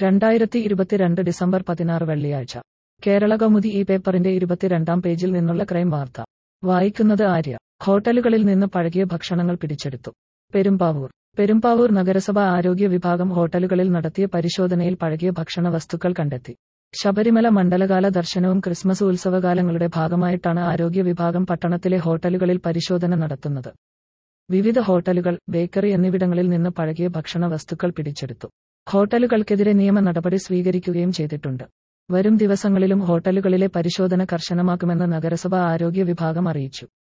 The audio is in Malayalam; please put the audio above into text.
രണ്ടായിരത്തി ഇരുപത്തിരണ്ട് ഡിസംബർ പതിനാറ് വെള്ളിയാഴ്ച കേരള കൗമുദി ഈ പേപ്പറിന്റെ ഇരുപത്തിരണ്ടാം പേജിൽ നിന്നുള്ള ക്രൈം വാർത്ത വായിക്കുന്നത് ആര്യ ഹോട്ടലുകളിൽ നിന്ന് പഴകിയ ഭക്ഷണങ്ങൾ പിടിച്ചെടുത്തു പെരുമ്പാവൂർ പെരുമ്പാവൂർ നഗരസഭ ആരോഗ്യ വിഭാഗം ഹോട്ടലുകളിൽ നടത്തിയ പരിശോധനയിൽ പഴകിയ ഭക്ഷണ വസ്തുക്കൾ കണ്ടെത്തി ശബരിമല മണ്ഡലകാല ദർശനവും ക്രിസ്മസ് ഉത്സവകാലങ്ങളുടെ ഭാഗമായിട്ടാണ് ആരോഗ്യ വിഭാഗം പട്ടണത്തിലെ ഹോട്ടലുകളിൽ പരിശോധന നടത്തുന്നത് വിവിധ ഹോട്ടലുകൾ ബേക്കറി എന്നിവിടങ്ങളിൽ നിന്ന് പഴകിയ ഭക്ഷണ വസ്തുക്കൾ പിടിച്ചെടുത്തു ഹോട്ടലുകൾക്കെതിരെ നിയമ നടപടി സ്വീകരിക്കുകയും ചെയ്തിട്ടുണ്ട് വരും ദിവസങ്ങളിലും ഹോട്ടലുകളിലെ പരിശോധന കർശനമാക്കുമെന്ന് നഗരസഭ ആരോഗ്യ വിഭാഗം അറിയിച്ചു